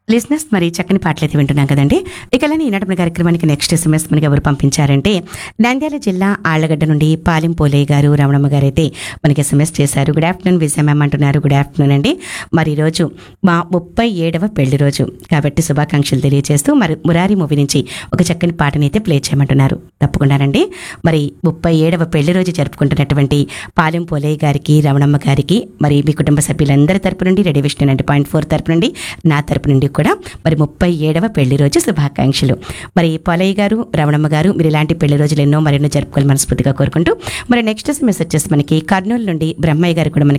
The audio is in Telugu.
లిజినెస్ మరి చక్కని పాటలు అయితే వింటున్నాం కదండి ఇక అలానే ఈనాటి మన కార్యక్రమానికి నెక్స్ట్ ఎస్ఎంఎస్ మనకి ఎవరు పంపించారంటే నంద్యాల జిల్లా ఆళ్లగడ్డ నుండి పాలెం పోలయ్య గారు రమణమ్మ గారు అయితే మనకి ఎస్ఎంఎస్ చేశారు గుడ్ ఆఫ్టర్నూన్ విజయ మ్యామ్ అంటున్నారు గుడ్ ఆఫ్టర్నూన్ అండి మరి ఈరోజు మా ముప్పై ఏడవ పెళ్లి రోజు కాబట్టి శుభాకాంక్షలు తెలియజేస్తూ మరి మురారి మూవీ నుంచి ఒక చక్కని పాటని అయితే ప్లే చేయమంటున్నారు తప్పకుండానండి మరి ముప్పై ఏడవ పెళ్లి రోజు జరుపుకుంటున్నటువంటి పాలెం పోలయ్య గారికి రమణమ్మ గారికి మరి మీ కుటుంబ సభ్యులందరి తరపు నుండి ready Vishnu ninety point four తరపు నుండి నా తరపు నుండి కూడా మరి ముప్పై ఏడవ పెళ్లి రోజు శుభాకాంక్షలు మరి పోలయ్య గారు రమణమ్మ గారు మీరు ఇలాంటి పెళ్లి రోజులు ఎన్నో మరెన్నో జరుపుకోవాలి మనస్ఫూర్తిగా కోరుకుంటూ మరి నెక్స్ట్ మెసేజ్ వచ్చేసి మనకి కర్నూలు నుండి బ్రహ్మయ్య గారు కూడా మనకి